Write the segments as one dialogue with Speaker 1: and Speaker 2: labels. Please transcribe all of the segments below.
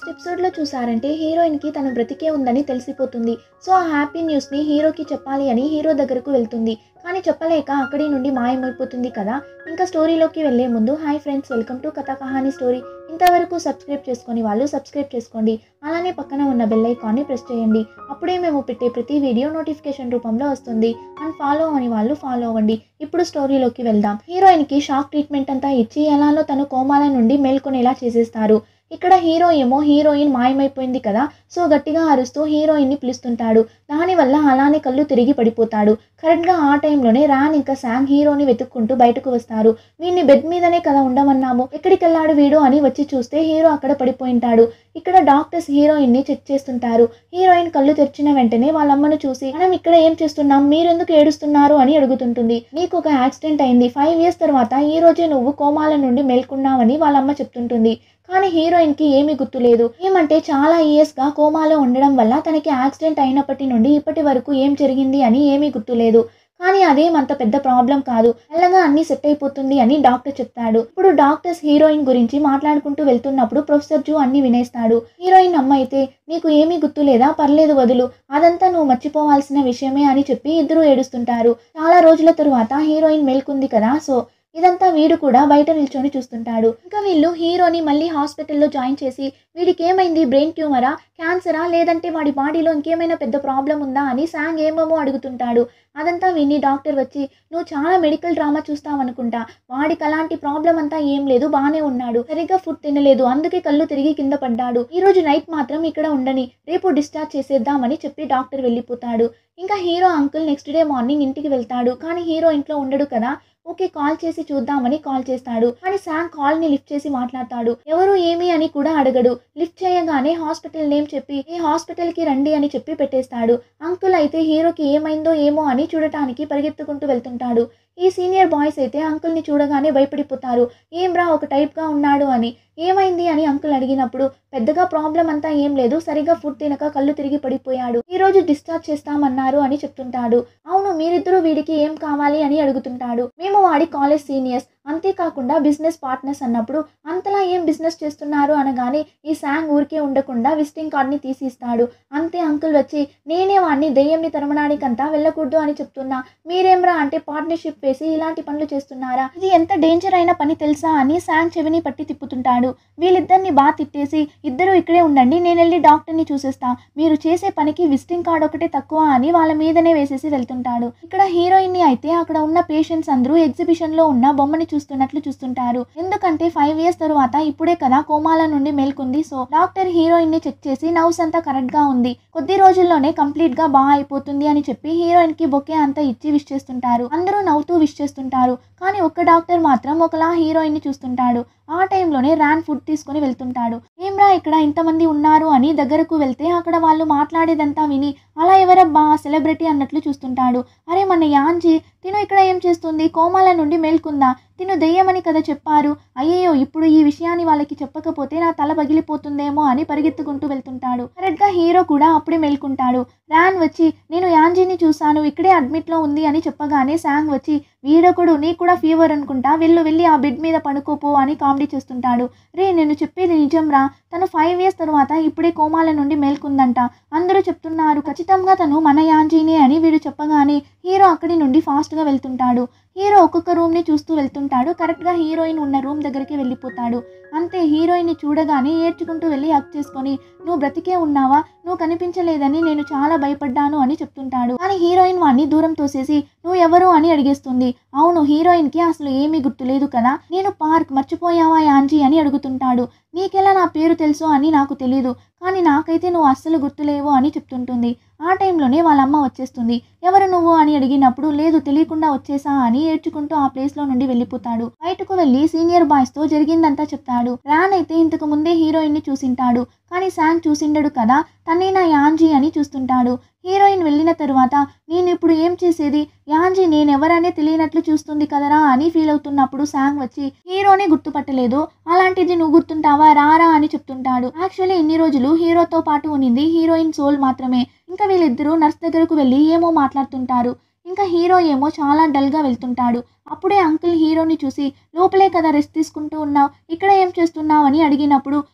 Speaker 1: last ఎపిసోడ్లో చూసారంటే హీరోయిన్కి తను బ్రతికే ఉందని తెలిసిపోతుంది సో ఆ హ్యాపీ న్యూస్ని హీరోకి చెప్పాలి అని హీరో దగ్గరకు వెళ్తుంది కానీ చెప్పలేక అక్కడి నుండి మాయమైపోతుంది కదా ఇంకా స్టోరీలోకి వెళ్లే ముందు హాయ్ ఫ్రెండ్స్ వెల్కమ్ టు కథా కహానీ స్టోరీ ఇంతవరకు సబ్స్క్రైబ్ చేసుకొని వాళ్ళు సబ్స్క్రైబ్ చేసుకోండి అలానే పక్కన ఉన్న బెల్ ఐకాన్ని ప్రెస్ చేయండి అప్పుడే మేము పెట్టే ప్రతి వీడియో నోటిఫికేషన్ రూపంలో వస్తుంది అండ్ ఫాలో అని వాళ్ళు ఫాలో అవ్వండి ఇప్పుడు స్టోరీలోకి వెళ్దాం హీరోయిన్ కి షాక్ ట్రీట్మెంట్ అంతా ఇచ్చి ఎలానో తను కోమాల నుండి మేల్కొనేలా చేసేస్తారు ఇక్కడ హీరో ఏమో హీరోయిన్ మాయమైపోయింది కదా సో గట్టిగా అరుస్తూ హీరోయిన్ ని పిలుస్తుంటాడు దానివల్ల అలానే కళ్ళు తిరిగి పడిపోతాడు కరెక్ట్ గా ఆ టైంలోనే రాన్ ఇంకా శాంగ్ హీరోని వెతుక్కుంటూ బయటకు వస్తారు వీడిని బెడ్ మీదనే కదా ఉండమన్నాము ఎక్కడికి వెళ్ళాడు వీడు అని వచ్చి చూస్తే హీరో అక్కడ పడిపోయింటాడు ఇక్కడ డాక్టర్స్ హీరోయిన్ ని చెక్ చేస్తుంటారు హీరోయిన్ కళ్ళు తెరిచిన వెంటనే వాళ్ళ అమ్మను చూసి మనం ఇక్కడ ఏం చేస్తున్నాం మీరెందుకు ఏడుస్తున్నారు అని అడుగుతుంటుంది నీకు ఒక యాక్సిడెంట్ అయింది ఫైవ్ ఇయర్స్ తర్వాత ఈ రోజే నువ్వు కోమాల నుండి మేల్కొన్నావని వాళ్ళ అమ్మ చెప్తుంటుంది కానీ హీరోయిన్ కి ఏమీ గుర్తులేదు ఏమంటే చాలా ఇయర్స్ గా కోమాలో ఉండడం వల్ల తనకి యాక్సిడెంట్ అయినప్పటి నుండి ఇప్పటి వరకు ఏం జరిగింది అని ఏమీ గుర్తులేదు కానీ అదేమంత పెద్ద ప్రాబ్లం కాదు మెల్లగా అన్ని సెట్ అయిపోతుంది అని డాక్టర్ చెప్తాడు ఇప్పుడు డాక్టర్స్ హీరోయిన్ గురించి మాట్లాడుకుంటూ వెళ్తున్నప్పుడు ప్రొఫెసర్ జూ అన్ని వినేస్తాడు హీరోయిన్ అమ్మ అయితే నీకు ఏమీ గుర్తులేదా పర్లేదు వదులు అదంతా నువ్వు మర్చిపోవాల్సిన విషయమే అని చెప్పి ఇద్దరు ఏడుస్తుంటారు చాలా రోజుల తరువాత హీరోయిన్ మేల్కొంది కదా సో ఇదంతా వీడు కూడా బయట నిల్చొని చూస్తుంటాడు ఇంకా వీళ్ళు హీరోని మళ్ళీ హాస్పిటల్లో జాయిన్ చేసి వీడికి ఏమైంది బ్రెయిన్ ట్యూమరా క్యాన్సరా లేదంటే వాడి బాడీలో ఇంకేమైనా పెద్ద ప్రాబ్లం ఉందా అని శాంగ్ ఏమేమో అడుగుతుంటాడు అదంతా విని డాక్టర్ వచ్చి నువ్వు చాలా మెడికల్ డ్రామా చూస్తావనుకుంటా వాడికి అలాంటి ప్రాబ్లం అంతా ఏం లేదు బాగానే ఉన్నాడు సరిగ్గా ఫుడ్ తినలేదు అందుకే కళ్ళు తిరిగి కింద పడ్డాడు ఈ రోజు నైట్ మాత్రం ఇక్కడ ఉండని రేపు డిశ్చార్జ్ చేసేద్దామని చెప్పి డాక్టర్ వెళ్ళిపోతాడు ఇంకా hero uncle next day morning ఇంటికి వెళ్తాడు కానీ హీరో ఇంట్లో ఉండడు కదా ఓకే కాల్ చేసి చూద్దామని కాల్ చేస్తాడు కానీ శామ్ కాల్ ని లిఫ్ట్ చేసి మాట్లాడతాడు ఎవరు ఏమి అని కూడా అడగడు లిఫ్ట్ చేయగానే హాస్పిటల్ నేమ్ చెప్పి ఈ హాస్పిటల్ కి రండి అని చెప్పి పెట్టేస్తాడు అంకుల్ అయితే హీరోకి ఏమైందో ఏమో అని చూడటానికి పరిగెత్తుకుంటూ వెళ్తుంటాడు ఈ సీనియర్ బాయ్స్ అయితే అంకుల్ని చూడగానే భయపడిపోతారు ఏం రా ఒక టైప్గా ఉన్నాడు అని ఏమైంది అని అంకుల్ అడిగినప్పుడు పెద్దగా ప్రాబ్లం అంతా ఏం లేదు సరిగ్గా ఫుడ్ తినక కళ్ళు తిరిగి పడిపోయాడు ఈ రోజు డిశ్చార్జ్ చేస్తామన్నారు అని చెప్తుంటాడు అవును మీరిద్దరూ వీడికి ఏం కావాలి అని అడుగుతుంటాడు మేము వాడి కాలేజ్ సీనియర్స్ అంతేకాకుండా బిజినెస్ పార్ట్నర్స్ అన్నప్పుడు అంతలా ఏం బిజినెస్ చేస్తున్నారు అనగానే ఈ శాంగ్ ఊరికే ఉండకుండా విజిటింగ్ కార్డ్ని తీసి ఇస్తాడు అంతే అంకుల్ వచ్చి నేనే వాడిని దెయ్యంని తరమడానికంతా వెళ్ళకూడదు అని చెప్తున్నా మీరేమ్రా అంటే పార్ట్నర్షిప్ వేసి ఇలాంటి పనులు చేస్తున్నారా ఇది ఎంత డేంజర్ అయిన పని తెలుసా అని శాంగ్ చెవిని పట్టి తిప్పుతుంటాడు వీళ్ళిద్దరిని బాగా తిట్టేసి ఇద్దరు ఇక్కడే ఉండండి నేను వెళ్ళి డాక్టర్ని చూసేస్తా మీరు చేసే పనికి విజిటింగ్ కార్డ్ ఒకటే తక్కువ అని వాళ్ళ మీదనే వేసేసి వెళ్తుంటాడు ఇక్కడ హీరోయిన్ అయితే అక్కడ ఉన్న పేషెంట్స్ అందరూ ఎగ్జిబిషన్ లో ఉన్న బొమ్మని చూస్తున్నట్లు చూస్తుంటారు ఎందుకంటే ఫైవ్ ఇయర్స్ తరువాత ఇప్పుడే కదా కోమాల నుండి మేల్కొంది సో డాక్టర్ హీరోయిన్ ని చెక్ చేసి నవ్స్ అంతా కరెక్ట్ గా ఉంది కొద్ది రోజుల్లోనే కంప్లీట్ గా బాగా అయిపోతుంది అని చెప్పి హీరోయిన్ కి బొకే అంతా ఇచ్చి విష్ చేస్తుంటారు అందరూ నవ్వుతూ విష్ చేస్తుంటారు కానీ ఒక్క డాక్టర్ మాత్రం ఒకలా హీరోయిన్ ని చూస్తుంటాడు ఆ టైంలోనే ర్యాన్ ఫుడ్ తీసుకుని వెళ్తుంటాడు ఏమ్రా ఇక్కడ ఇంతమంది ఉన్నారు అని దగ్గరకు వెళ్తే అక్కడ వాళ్ళు మాట్లాడేదంతా విని అలా ఎవరబ్బా సెలబ్రిటీ అన్నట్లు చూస్తుంటాడు అరే మన యాంజీ తిను ఇక్కడ ఏం చేస్తుంది కోమాల నుండి మేల్కుందా తిను దెయ్యమని కదా చెప్పారు అయ్యయ్యో ఇప్పుడు ఈ విషయాన్ని వాళ్ళకి చెప్పకపోతే నా తల పగిలిపోతుందేమో అని పరిగెత్తుకుంటూ వెళ్తుంటాడు కరెక్ట్గా హీరో కూడా అప్పుడే మేల్కుంటాడు ర్యాన్ వచ్చి నేను యాంజీని చూశాను ఇక్కడే అడ్మిట్లో ఉంది అని చెప్పగానే శాంగ్ వచ్చి వీడొకడు నీకు కూడా ఫీవర్ అనుకుంటా వెళ్ళు వెళ్ళి ఆ బెడ్ మీద పడుకోపో అని కామెడీ చేస్తుంటాడు రే నేను చెప్పేది నిజం రా తను ఫైవ్ ఇయర్స్ తర్వాత ఇప్పుడే కోమాల నుండి మేల్కుందంట అందరూ చెప్తున్నారు ఖచ్చితంగా తను మన యాంజీనే అని వీడు చెప్పగానే హీరో అక్కడి నుండి ఫాస్ట్గా వెళ్తుంటాడు హీరో ఒక్కొక్క రూమ్ని చూస్తూ వెళ్తుంటాడు కరెక్ట్గా హీరోయిన్ ఉన్న రూమ్ దగ్గరికి వెళ్ళిపోతాడు అంతే హీరోయిన్ని చూడగానే ఏడ్చుకుంటూ వెళ్ళి హక్ చేసుకొని నువ్వు బ్రతికే ఉన్నావా నువ్వు కనిపించలేదని నేను చాలా భయపడ్డాను అని చెప్తుంటాడు కానీ హీరోయిన్ వాడిని దూరం తోసేసి నువ్వు ఎవరు అని అడిగేస్తుంది అవును హీరోయిన్కి అసలు ఏమీ గుర్తులేదు కదా నేను పార్క్ మర్చిపోయావా యాంజీ అని అడుగుతుంటాడు నీకెలా నా పేరు తెలుసు అని నాకు తెలీదు కానీ నాకైతే నువ్వు అస్సలు గుర్తులేవు అని చెప్తుంటుంది ఆ టైంలోనే వాళ్ళ అమ్మ వచ్చేస్తుంది ఎవరు నువ్వు అని అడిగినప్పుడు లేదు తెలియకుండా వచ్చేసా అని ఏడ్చుకుంటూ ఆ ప్లేస్లో నుండి వెళ్ళిపోతాడు బయటకు వెళ్ళి సీనియర్ బాయ్స్తో జరిగిందంతా చెప్తాడు రాన్ అయితే ఇంతకు ముందే హీరోయిన్ని చూసింటాడు కానీ శాంగ్ చూసిండడు కదా తనే నా యాంజీ అని చూస్తుంటాడు హీరోయిన్ వెళ్ళిన తరువాత నేను ఇప్పుడు ఏం చేసేది యాంజీ నేనెవరనే తెలియనట్లు చూస్తుంది కదరా అని ఫీల్ అవుతున్నప్పుడు శాంగ్ వచ్చి హీరోనే గుర్తుపట్టలేదు అలాంటిది నువ్వు గుర్తుంటావా రారా అని చెప్తుంటాడు యాక్చువల్లీ ఇన్ని రోజులు హీరోతో పాటు ఉన్నింది హీరోయిన్ సోల్ మాత్రమే ఇంకా వీళ్ళిద్దరూ నర్స్ దగ్గరకు వెళ్ళి ఏమో మాట్లాడుతుంటారు ఇంకా హీరో ఏమో చాలా డల్గా వెళ్తుంటాడు అప్పుడే అంకుల్ హీరోని చూసి లోపలే కదా రెస్ట్ తీసుకుంటూ ఉన్నావు ఇక్కడ ఏం చేస్తున్నావు అని అడిగినప్పుడు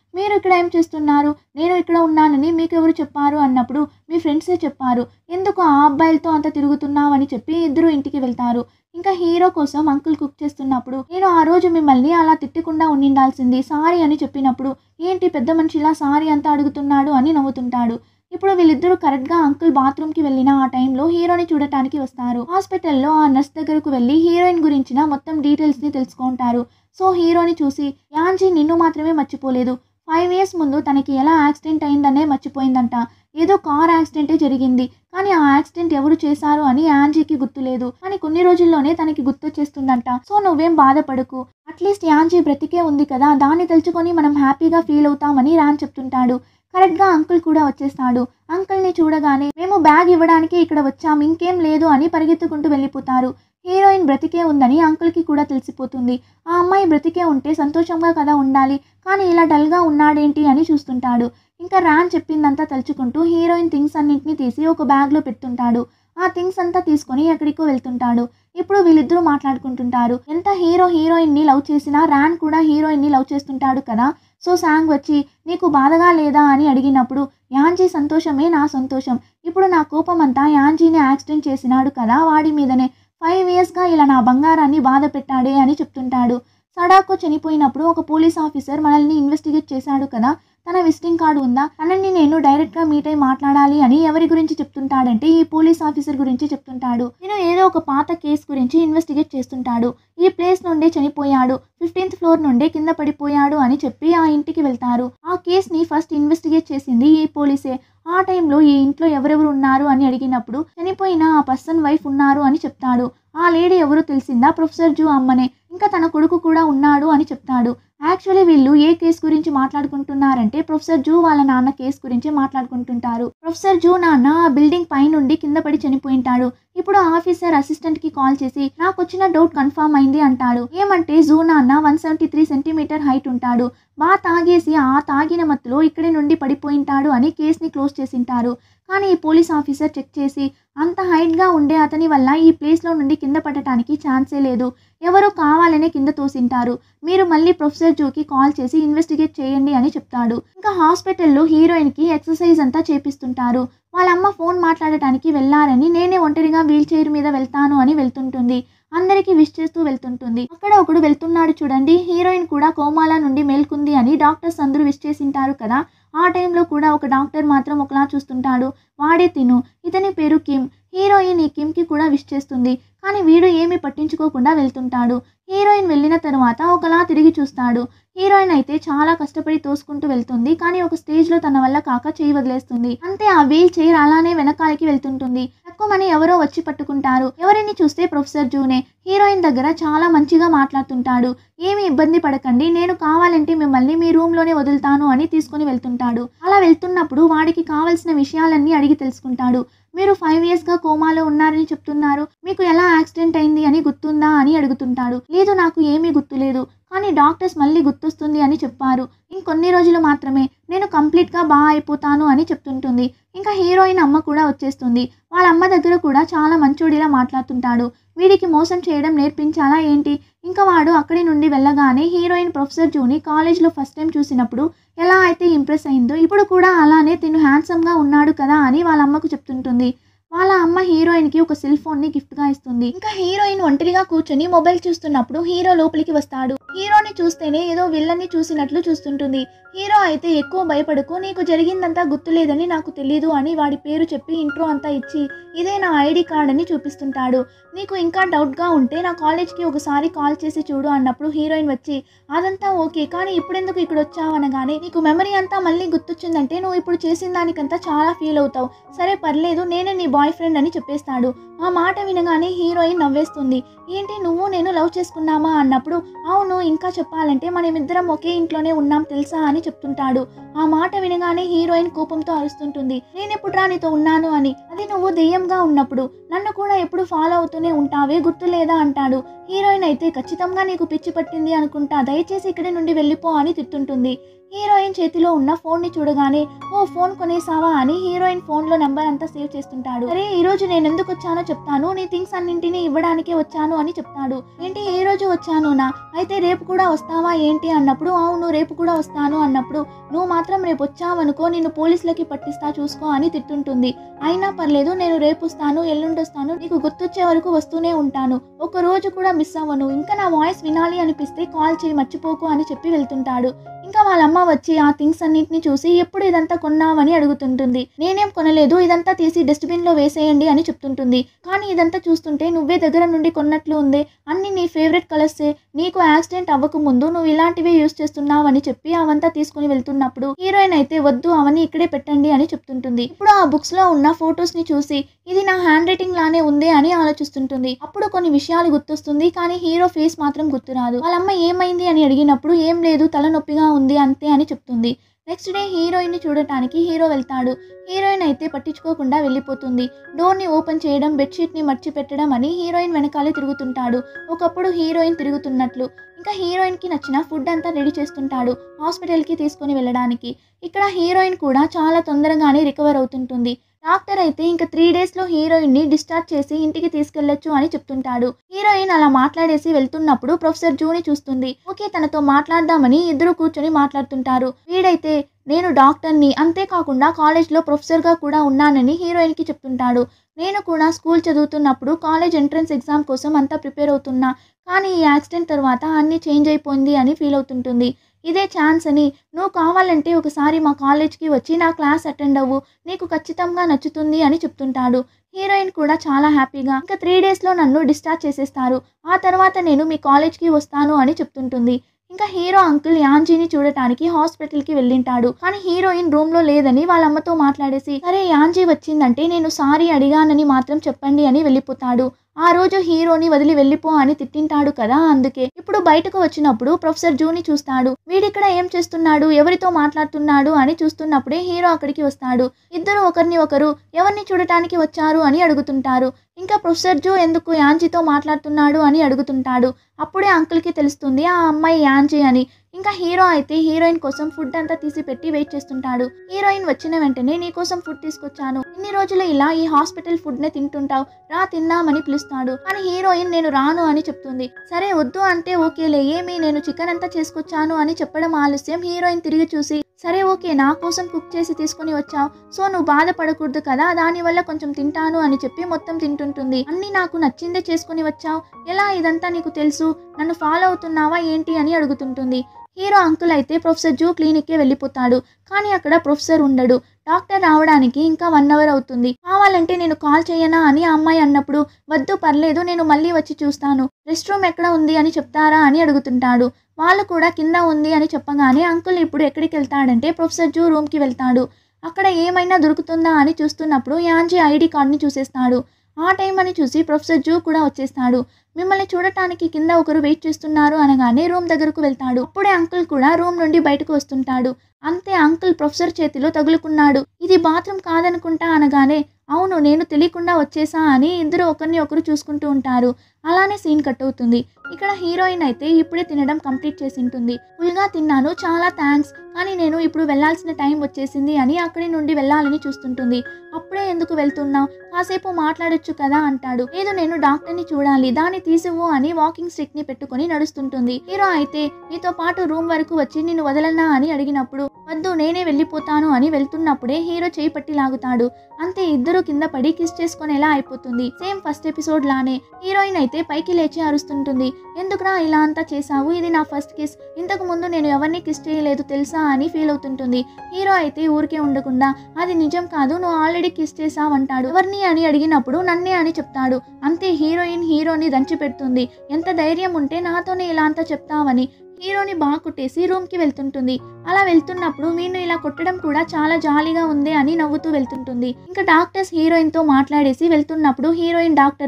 Speaker 1: మీరు ఇక్కడ ఏం చేస్తున్నారు నేను ఇక్కడ ఉన్నానని మీకు ఎవరు చెప్పారు అన్నప్పుడు మీ ఫ్రెండ్సే చెప్పారు ఎందుకు ఆ అబ్బాయిలతో అంత తిరుగుతున్నావు అని చెప్పి ఇద్దరు ఇంటికి వెళ్తారు ఇంకా హీరో కోసం అంకుల్ కుక్ చేస్తున్నప్పుడు నేను ఆ రోజు మిమ్మల్ని అలా తిట్టకుండా ఉండిండాల్సింది సారీ అని చెప్పినప్పుడు ఏంటి పెద్ద మనిషిలా సారీ అంతా అడుగుతున్నాడు అని నవ్వుతుంటాడు ఇప్పుడు వీళ్ళిద్దరూ కరెక్ట్గా అంకుల్ బాత్రూమ్కి వెళ్ళిన ఆ టైంలో హీరోని చూడటానికి వస్తారు హాస్పిటల్లో ఆ నర్స్ దగ్గరకు వెళ్ళి హీరోయిన్ గురించిన మొత్తం డీటెయిల్స్ని తెలుసుకుంటారు సో హీరోని చూసి యాంజీ నిన్ను మాత్రమే మర్చిపోలేదు ఫైవ్ ఇయర్స్ ముందు తనకి ఎలా యాక్సిడెంట్ అయిందనే మర్చిపోయిందంట ఏదో కార్ యాక్సిడెంటే జరిగింది కానీ ఆ యాక్సిడెంట్ ఎవరు చేశారు అని యాంజీకి గుర్తులేదు కానీ కొన్ని రోజుల్లోనే తనకి గుర్తొచ్చేస్తుందంట సో నువ్వేం బాధపడకు అట్లీస్ట్ యాంజీ బ్రతికే ఉంది కదా దాన్ని తలుచుకొని మనం హ్యాపీగా ఫీల్ అవుతామని రాన్ చెప్తుంటాడు కరెక్ట్గా అంకుల్ కూడా వచ్చేస్తాడు అంకుల్ని చూడగానే మేము బ్యాగ్ ఇవ్వడానికి ఇక్కడ వచ్చాం ఇంకేం లేదు అని పరిగెత్తుకుంటూ వెళ్ళిపోతారు హీరోయిన్ బ్రతికే ఉందని అంకుల్కి కూడా తెలిసిపోతుంది ఆ అమ్మాయి బ్రతికే ఉంటే సంతోషంగా కదా ఉండాలి కానీ ఇలా డల్గా ఉన్నాడేంటి అని చూస్తుంటాడు ఇంకా ర్యాన్ చెప్పిందంతా తలుచుకుంటూ హీరోయిన్ థింగ్స్ అన్నింటినీ తీసి ఒక బ్యాగ్లో పెడుతుంటాడు ఆ థింగ్స్ అంతా తీసుకొని ఎక్కడికో వెళ్తుంటాడు ఇప్పుడు వీళ్ళిద్దరూ మాట్లాడుకుంటుంటారు ఎంత హీరో హీరోయిన్ని లవ్ చేసినా ర్యాన్ కూడా హీరోయిన్ని లవ్ చేస్తుంటాడు కదా సో సాంగ్ వచ్చి నీకు బాధగా లేదా అని అడిగినప్పుడు యాంజీ సంతోషమే నా సంతోషం ఇప్పుడు నా కోపం అంతా యాంజీని యాక్సిడెంట్ చేసినాడు కదా వాడి మీదనే ఫైవ్ ఇయర్స్గా ఇలా నా బంగారాన్ని బాధ పెట్టాడే అని చెప్తుంటాడు సడాకో చనిపోయినప్పుడు ఒక పోలీస్ ఆఫీసర్ మనల్ని ఇన్వెస్టిగేట్ చేశాడు కదా తన విజిటింగ్ కార్డు ఉందా తనని నేను డైరెక్ట్గా మీట్ అయి మాట్లాడాలి అని ఎవరి గురించి చెప్తుంటాడంటే ఈ పోలీస్ ఆఫీసర్ గురించి చెప్తుంటాడు నేను ఏదో ఒక పాత కేసు గురించి ఇన్వెస్టిగేట్ చేస్తుంటాడు ఈ ప్లేస్ నుండే చనిపోయాడు ఫిఫ్టీన్త్ ఫ్లోర్ నుండే కింద పడిపోయాడు అని చెప్పి ఆ ఇంటికి వెళ్తారు ఆ కేసుని ఫస్ట్ ఇన్వెస్టిగేట్ చేసింది ఈ పోలీసే ఆ టైంలో ఈ ఇంట్లో ఎవరెవరు ఉన్నారు అని అడిగినప్పుడు చనిపోయిన ఆ పర్సన్ వైఫ్ ఉన్నారు అని చెప్తాడు ఆ లేడీ ఎవరో తెలిసిందా ప్రొఫెసర్ జూ అమ్మనే ఇంకా తన కొడుకు కూడా ఉన్నాడు అని చెప్తాడు యాక్చువల్లీ వీళ్ళు ఏ కేసు గురించి మాట్లాడుకుంటున్నారంటే ప్రొఫెసర్ జూ వాళ్ళ నాన్న కేసు గురించి మాట్లాడుకుంటుంటారు ప్రొఫెసర్ జూ నాన్న ఆ బిల్డింగ్ పై నుండి కింద పడి చనిపోయింటాడు ఇప్పుడు ఆఫీసర్ అసిస్టెంట్ కి కాల్ చేసి నాకు వచ్చిన డౌట్ కన్ఫర్మ్ అయింది అంటాడు ఏమంటే జూ నాన్న one seventy three centimetre height ఉంటాడు బాగా తాగేసి ఆ తాగిన మత్తులో ఇక్కడి నుండి పడిపోయింటాడు అని కేసుని క్లోజ్ చేసింటారు కానీ ఈ పోలీస్ ఆఫీసర్ చెక్ చేసి అంత హైట్గా ఉండే అతని వల్ల ఈ ప్లేస్లో నుండి కింద పడటానికి ఛాన్సే లేదు ఎవరో కావాలనే కింద తోసింటారు మీరు మళ్ళీ ప్రొఫెసర్ జూకి కాల్ చేసి ఇన్వెస్టిగేట్ చేయండి అని చెప్తాడు ఇంకా హాస్పిటల్లో హీరోయిన్కి ఎక్సర్సైజ్ అంతా చేపిస్తుంటారు వాళ్ళ అమ్మ ఫోన్ మాట్లాడటానికి వెళ్ళారని నేనే ఒంటరిగా వీల్ చైర్ మీద వెళ్తాను అని వెళ్తుంటుంది అందరికీ విష్ చేస్తూ వెళ్తుంటుంది అక్కడ ఒకడు వెళ్తున్నాడు చూడండి హీరోయిన్ కూడా కోమాలా నుండి మేల్కుంది అని డాక్టర్స్ అందరూ విష్ చేసింటారు కదా ఆ టైంలో కూడా ఒక డాక్టర్ మాత్రం ఒకలా చూస్తుంటాడు వాడే తిను ఇతని పేరు కిమ్ హీరోయిన్ ఈ కిమ్కి కూడా విష్ చేస్తుంది కానీ వీడు ఏమీ పట్టించుకోకుండా వెళ్తుంటాడు హీరోయిన్ వెళ్ళిన తర్వాత ఒకలా తిరిగి చూస్తాడు హీరోయిన్ అయితే చాలా కష్టపడి తోసుకుంటూ వెళ్తుంది కానీ ఒక స్టేజ్లో తన వల్ల కాక చేయి వదిలేస్తుంది అంతే ఆ వీల్ చైర్ అలానే వెనకాలకి వెళ్తుంటుంది తక్కువమని ఎవరో వచ్చి పట్టుకుంటారు ఎవరిని చూస్తే ప్రొఫెసర్ జూనే హీరోయిన్ దగ్గర చాలా మంచిగా మాట్లాడుతుంటాడు ఏమి ఇబ్బంది పడకండి నేను కావాలంటే మిమ్మల్ని మీ రూమ్లోనే వదులుతాను అని తీసుకుని వెళ్తుంటాడు అలా వెళ్తున్నప్పుడు వాడికి కావలసిన విషయాలన్నీ అడిగి తెలుసుకుంటాడు మీరు ఫైవ్ ఇయర్స్గా కోమాలో ఉన్నారని చెప్తున్నారు మీకు ఎలా యాక్సిడెంట్ అయింది అని గుర్తుందా అని అడుగుతుంటాడు లేదు నాకు ఏమీ గుర్తులేదు కానీ డాక్టర్స్ మళ్ళీ గుర్తొస్తుంది అని చెప్పారు ఇంకొన్ని రోజులు మాత్రమే నేను కంప్లీట్గా బాగా అయిపోతాను అని చెప్తుంటుంది ఇంకా హీరోయిన్ అమ్మ కూడా వచ్చేస్తుంది వాళ్ళ అమ్మ దగ్గర కూడా చాలా మంచోడిలా మాట్లాడుతుంటాడు వీడికి మోసం చేయడం నేర్పించాలా ఏంటి ఇంకా వాడు అక్కడి నుండి వెళ్ళగానే హీరోయిన్ ప్రొఫెసర్ జూని కాలేజ్లో ఫస్ట్ టైం చూసినప్పుడు ఎలా అయితే ఇంప్రెస్ అయిందో ఇప్పుడు కూడా అలానే తిను హ్యాండ్సమ్గా ఉన్నాడు కదా అని వాళ్ళ అమ్మకు చెప్తుంటుంది వాళ్ళ అమ్మ హీరోయిన్కి ఒక సెల్ ఫోన్ని గిఫ్ట్గా ఇస్తుంది ఇంకా హీరోయిన్ ఒంటరిగా కూర్చొని మొబైల్ చూస్తున్నప్పుడు హీరో లోపలికి వస్తాడు హీరోని చూస్తేనే ఏదో విల్లన్ని చూసినట్లు చూస్తుంటుంది హీరో అయితే ఎక్కువ భయపడకు నీకు జరిగిందంతా గుర్తులేదని నాకు తెలీదు అని వాడి పేరు చెప్పి ఇంట్రో అంతా ఇచ్చి ఇదే నా ఐడి కార్డ్ అని చూపిస్తుంటాడు నీకు ఇంకా డౌట్గా ఉంటే నా కాలేజ్కి ఒకసారి కాల్ చేసి చూడు అన్నప్పుడు హీరోయిన్ వచ్చి అదంతా ఓకే కానీ ఇప్పుడెందుకు ఇక్కడ వచ్చావు అనగానే నీకు మెమరీ అంతా మళ్ళీ గుర్తొచ్చిందంటే నువ్వు ఇప్పుడు చేసిన దానికంతా చాలా ఫీల్ అవుతావు సరే పర్లేదు నేనే నీ బాయ్ ఫ్రెండ్ అని చెప్పేస్తాడు ఆ మాట వినగానే హీరోయిన్ నవ్వేస్తుంది ఏంటి నువ్వు నేను లవ్ చేసుకున్నామా అన్నప్పుడు అవును ఇంకా చెప్పాలంటే మనమిద్దరం ఒకే ఇంట్లోనే ఉన్నాం తెలుసా అని చెప్తుంటాడు ఆ మాట వినగానే హీరోయిన్ కోపంతో అరుస్తుంటుంది నేనెప్పుడు రా నీతో ఉన్నాను అని అది నువ్వు దెయ్యంగా ఉన్నప్పుడు నన్ను కూడా ఎప్పుడు ఫాలో అవుతూనే ఉంటావే గుర్తులేదా అంటాడు హీరోయిన్ అయితే ఖచ్చితంగా నీకు పిచ్చి పట్టింది అనుకుంటా దయచేసి ఇక్కడి నుండి వెళ్ళిపో అని తిట్టుంటుంది హీరోయిన్ చేతిలో ఉన్న ఫోన్ ని చూడగానే ఓ ఫోన్ కొనేసావా అని హీరోయిన్ ఫోన్ లో నెంబర్ అంతా సేవ్ చేస్తుంటాడు అరే ఈ రోజు నేను ఎందుకు వచ్చానో చెప్తాను నీ థింగ్స్ అన్నింటినీ ఇవ్వడానికే వచ్చాను అని చెప్తాడు ఏంటి ఈ రోజు వచ్చాను నా అయితే రేపు కూడా వస్తావా ఏంటి అన్నప్పుడు అవును రేపు కూడా వస్తాను అన్నప్పుడు నువ్వు మాత్రం రేపు వచ్చావనుకో నిన్ను పోలీసులకి పట్టిస్తా చూసుకో అని తిట్టుంటుంది అయినా పర్లేదు నేను రేపు వస్తాను ఎల్లుండి వస్తాను నీకు గుర్తొచ్చే వరకు వస్తూనే ఉంటాను ఒక రోజు కూడా మిస్ అవ్వను ఇంకా నా వాయిస్ వినాలి అనిపిస్తే కాల్ చేయి మర్చిపోకు అని చెప్పి వెళ్తుంటాడు ఇంకా వాళ్ళ అమ్మ వచ్చి ఆ థింగ్స్ అన్నింటిని చూసి ఎప్పుడు ఇదంతా కొన్నావని అడుగుతుంటుంది నేనేం కొనలేదు ఇదంతా తీసి డస్ట్బిన్ లో వేసేయండి అని చెప్తుంటుంది కానీ ఇదంతా చూస్తుంటే నువ్వే దగ్గర నుండి కొన్నట్లు ఉంది అన్ని నీ ఫేవరెట్ కలర్సే నీకు యాక్సిడెంట్ అవ్వక ముందు నువ్వు ఇలాంటివే యూస్ చేస్తున్నావు అని చెప్పి అవంతా తీసుకుని వెళ్తున్నప్పుడు హీరోయిన్ అయితే వద్దు అవన్నీ ఇక్కడే పెట్టండి అని చెప్తుంటుంది ఇప్పుడు ఆ బుక్స్ లో ఉన్న ఫొటోస్ ని చూసి ఇది నా హ్యాండ్ రైటింగ్ లానే ఉంది అని ఆలోచిస్తుంటుంది అప్పుడు కొన్ని విషయాలు గుర్తొస్తుంది కానీ హీరో ఫేస్ మాత్రం గుర్తురాదు వాళ్ళ అమ్మ ఏమైంది అని అడిగినప్పుడు ఏం లేదు తలనొప్పిగా ఉంది అంతే అని చెప్తుంది నెక్స్ట్ డే హీరోయిన్ ని చూడటానికి హీరో వెళ్తాడు హీరోయిన్ అయితే పట్టించుకోకుండా వెళ్ళిపోతుంది డోర్ని ఓపెన్ చేయడం బెడ్షీట్ని మర్చిపెట్టడం అని హీరోయిన్ వెనకాలే తిరుగుతుంటాడు ఒకప్పుడు హీరోయిన్ తిరుగుతున్నట్లు ఇంకా హీరోయిన్కి నచ్చిన ఫుడ్ అంతా రెడీ చేస్తుంటాడు హాస్పిటల్కి తీసుకొని వెళ్ళడానికి ఇక్కడ హీరోయిన్ కూడా చాలా తొందరగానే రికవర్ అవుతుంటుంది డాక్టర్ అయితే ఇంకా త్రీ డేస్లో హీరోయిన్ని డిశ్చార్జ్ చేసి ఇంటికి తీసుకెళ్లొచ్చు అని చెప్తుంటాడు హీరోయిన్ అలా మాట్లాడేసి వెళ్తున్నప్పుడు ప్రొఫెసర్ జూని చూస్తుంది ఓకే తనతో మాట్లాడదామని ఇద్దరు కూర్చొని మాట్లాడుతుంటారు వీడైతే నేను డాక్టర్ని అంతేకాకుండా కాలేజ్లో ప్రొఫెసర్గా కూడా ఉన్నానని హీరోయిన్కి చెప్తుంటాడు నేను కూడా స్కూల్ చదువుతున్నప్పుడు కాలేజ్ ఎంట్రన్స్ ఎగ్జామ్ కోసం అంతా ప్రిపేర్ అవుతున్నా కానీ ఈ యాక్సిడెంట్ తర్వాత అన్నీ చేంజ్ అయిపోయింది అని ఫీల్ అవుతుంటుంది ఇదే ఛాన్స్ అని నువ్వు కావాలంటే ఒకసారి మా కాలేజ్కి వచ్చి నా క్లాస్ అటెండ్ అవ్వు నీకు ఖచ్చితంగా నచ్చుతుంది అని చెప్తుంటాడు హీరోయిన్ కూడా చాలా హ్యాపీగా ఇంకా త్రీ డేస్లో నన్ను డిశ్చార్జ్ చేసేస్తారు ఆ తర్వాత నేను మీ కాలేజ్కి వస్తాను అని చెప్తుంటుంది ఇంకా హీరో అంకుల్ యాంజీని చూడటానికి హాస్పిటల్కి వెళ్ళింటాడు కానీ హీరోయిన్ రూమ్ లో లేదని వాళ్ళ అమ్మతో మాట్లాడేసి సరే యాంజీ వచ్చిందంటే నేను సారీ అడిగానని మాత్రం చెప్పండి అని వెళ్ళిపోతాడు ఆ రోజు హీరోని వదిలి వెళ్ళిపో అని తిట్టింటాడు కదా అందుకే ఇప్పుడు బయటకు వచ్చినప్పుడు ప్రొఫెసర్ జూని చూస్తాడు వీడిక్కడ ఏం చేస్తున్నాడు ఎవరితో మాట్లాడుతున్నాడు అని చూస్తున్నప్పుడే హీరో అక్కడికి వస్తాడు ఇద్దరు ఒకరిని ఒకరు ఎవరిని చూడటానికి వచ్చారు అని అడుగుతుంటారు ఇంకా ప్రొఫెసర్ జూ ఎందుకు యాంజీతో మాట్లాడుతున్నాడు అని అడుగుతుంటాడు అప్పుడే అంకుల్కి తెలుస్తుంది ఆ అమ్మాయి యాంజీ అని ఇంకా హీరో అయితే హీరోయిన్ కోసం ఫుడ్ అంతా తీసి పెట్టి వెయిట్ చేస్తుంటాడు హీరోయిన్ వచ్చిన వెంటనే నీ కోసం ఫుడ్ తీసుకొచ్చాను ఇన్ని రోజులు ఇలా ఈ హాస్పిటల్ ఫుడ్ నే తింటుంటావు రా తిందామని పిలుస్తాడు కానీ హీరోయిన్ నేను రాను అని చెప్తుంది సరే వద్దు అంటే ఓకేలే ఏమి నేను చికెన్ అంతా చేసుకొచ్చాను అని చెప్పడం ఆలస్యం హీరోయిన్ తిరిగి చూసి సరే ఓకే నా కోసం కుక్ చేసి తీసుకుని వచ్చావు సో నువ్వు బాధపడకూడదు కదా దానివల్ల కొంచెం తింటాను అని చెప్పి మొత్తం తింటుంటుంది అన్ని నాకు నచ్చిందే చేసుకుని వచ్చావు ఎలా ఇదంతా నీకు తెలుసు నన్ను ఫాలో అవుతున్నావా ఏంటి అని అడుగుతుంటుంది హీరో అంకుల్ అయితే ప్రొఫెసర్ జూ క్లినిక్కే వెళ్ళిపోతాడు కానీ అక్కడ ప్రొఫెసర్ ఉండడు డాక్టర్ రావడానికి ఇంకా వన్ అవర్ అవుతుంది కావాలంటే నేను కాల్ చేయనా అని ఆ అమ్మాయి అన్నప్పుడు వద్దు పర్లేదు నేను మళ్ళీ వచ్చి చూస్తాను రెస్ట్ రూమ్ ఎక్కడ ఉంది అని చెప్తారా అని అడుగుతుంటాడు వాళ్ళు కూడా కింద ఉంది అని చెప్పగానే అంకుల్ ఇప్పుడు ఎక్కడికి వెళ్తాడంటే ప్రొఫెసర్ జూ రూమ్కి వెళ్తాడు అక్కడ ఏమైనా దొరుకుతుందా అని చూస్తున్నప్పుడు యాంజీ ఐడి కార్డ్ని చూసేస్తాడు ఆ టైం అని చూసి ప్రొఫెసర్ జూ కూడా వచ్చేస్తాడు మిమ్మల్ని చూడటానికి కింద ఒకరు వెయిట్ చేస్తున్నారు అనగానే రూమ్ దగ్గరకు వెళ్తాడు అప్పుడే అంకుల్ కూడా రూమ్ నుండి బయటకు వస్తుంటాడు అంతే అంకుల్ ప్రొఫెసర్ చేతిలో తగులుకున్నాడు ఇది బాత్రూమ్ కాదనుకుంటా అనగానే అవును నేను తెలియకుండా వచ్చేసా అని ఇద్దరు ఒకరిని ఒకరు చూసుకుంటూ ఉంటారు అలానే సీన్ కట్ అవుతుంది ఇక్కడ హీరోయిన్ అయితే ఇప్పుడే తినడం కంప్లీట్ చేసి ఉంటుంది ఫుల్గా తిన్నాను చాలా థ్యాంక్స్ కానీ నేను ఇప్పుడు వెళ్ళాల్సిన టైం వచ్చేసింది అని అక్కడి నుండి వెళ్ళాలని చూస్తుంటుంది అప్పుడే ఎందుకు వెళ్తున్నావు కాసేపు మాట్లాడొచ్చు కదా అంటాడు లేదు నేను డాక్టర్ని చూడాలి దాన్ని తీసివ్వు అని వాకింగ్ స్టిక్ ని పెట్టుకుని నడుస్తుంటుంది హీరో అయితే నీతో పాటు రూమ్ వరకు వచ్చి నిన్ను వదలన్నా అని అడిగినప్పుడు వద్దు నేనే వెళ్ళిపోతాను అని వెళ్తున్నప్పుడే హీరో చేయి పట్టి లాగుతాడు అంతే ఇద్దరు కింద పడి కిస్ చేసుకునేలా అయిపోతుంది సేమ్ ఫస్ట్ ఎపిసోడ్ లానే హీరోయిన్ అయితే పైకి లేచి అరుస్తుంటుంది ఎందుకురా ఇలా అంతా చేశావు ఇది నా ఫస్ట్ కిస్ ఇంతకు ముందు నేను ఎవరిని కిస్ చేయలేదు తెలుసా అని ఫీల్ అవుతుంటుంది హీరో అయితే ఊరికే ఉండకుండా అది నిజం కాదు నువ్వు ఆల్రెడీ కిస్ చేసావంటాడు ఎవరిని అని అడిగినప్పుడు నన్నే అని చెప్తాడు అంతే హీరోయిన్ హీరోని దంచి పెడుతుంది ఎంత ధైర్యం ఉంటే నాతోనే ఇలా అంతా చెప్తావని హీరోని బాగా కొట్టేసి రూమ్కి వెళ్తుంటుంది అలా వెళ్తున్నప్పుడు వీణ్ణి ఇలా కొట్టడం కూడా చాలా జాలీగా ఉంది అని నవ్వుతూ వెళ్తుంటుంది ఇంకా డాక్టర్స్ హీరోయిన్తో మాట్లాడేసి వెళ్తున్నప్పుడు హీరోయిన్ డాక్టర్తో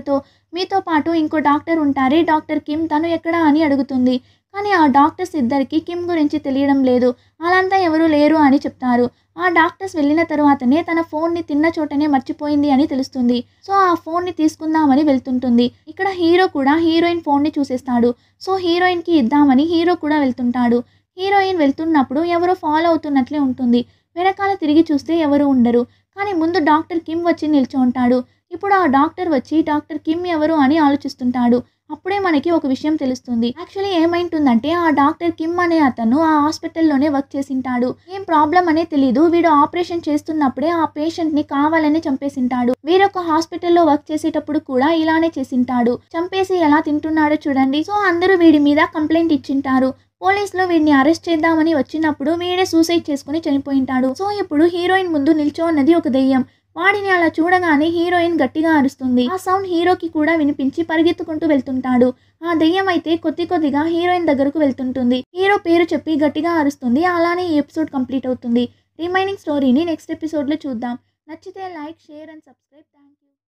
Speaker 1: మీతో పాటు ఇంకో డాక్టర్ ఉంటారే డాక్టర్ కిమ్ తను ఎక్కడా అని అడుగుతుంది కానీ ఆ డాక్టర్స్ ఇద్దరికి కిమ్ గురించి తెలియడం లేదు వాళ్ళంతా ఎవరూ లేరు అని చెప్తారు ఆ డాక్టర్స్ వెళ్ళిన తరువాతనే తన ఫోన్ని తిన్న చోటనే మర్చిపోయింది అని తెలుస్తుంది సో ఆ ఫోన్ని తీసుకుందామని వెళ్తుంటుంది ఇక్కడ హీరో కూడా హీరోయిన్ ఫోన్ని చూసేస్తాడు సో హీరోయిన్కి ఇద్దామని హీరో కూడా వెళ్తుంటాడు హీరోయిన్ వెళ్తున్నప్పుడు ఎవరో ఫాలో అవుతున్నట్లే ఉంటుంది వెనకాల తిరిగి చూస్తే ఎవరు ఉండరు కానీ ముందు డాక్టర్ కిమ్ వచ్చి నిల్చో ఉంటాడు ఇప్పుడు ఆ డాక్టర్ వచ్చి డాక్టర్ కిమ్ ఎవరు అని ఆలోచిస్తుంటాడు అప్పుడే మనకి ఒక విషయం తెలుస్తుంది యాక్చువల్లీ ఏమైంటుందంటే ఆ డాక్టర్ కిమ్ అనే అతను ఆ హాస్పిటల్లోనే వర్క్ చేసింటాడు ఏం ప్రాబ్లం అనే తెలీదు వీడు ఆపరేషన్ చేస్తున్నప్పుడే ఆ పేషెంట్ని కావాలని చంపేసింటాడు వేరొక హాస్పిటల్లో వర్క్ చేసేటప్పుడు కూడా ఇలానే చేసింటాడు చంపేసి ఎలా తింటున్నాడో చూడండి సో అందరూ వీడి మీద కంప్లైంట్ ఇచ్చింటారు పోలీసులు వీడిని అరెస్ట్ చేద్దామని వచ్చినప్పుడు వీడే సూసైడ్ చేసుకుని చనిపోయింటాడు సో ఇప్పుడు హీరోయిన్ ముందు నిల్చోన్నది ఒక దెయ్యం వాడిని అలా చూడగానే హీరోయిన్ గట్టిగా అరుస్తుంది ఆ సౌండ్ హీరోకి కూడా వినిపించి పరిగెత్తుకుంటూ వెళ్తుంటాడు ఆ దెయ్యం అయితే కొద్ది కొద్దిగా హీరోయిన్ దగ్గరకు వెళ్తుంటుంది హీరో పేరు చెప్పి గట్టిగా అరుస్తుంది అలానే ఈ ఎపిసోడ్ కంప్లీట్ అవుతుంది రిమైనింగ్ స్టోరీని నెక్స్ట్ ఎపిసోడ్లో చూద్దాం నచ్చితే లైక్ షేర్ అండ్ సబ్స్క్రైబ్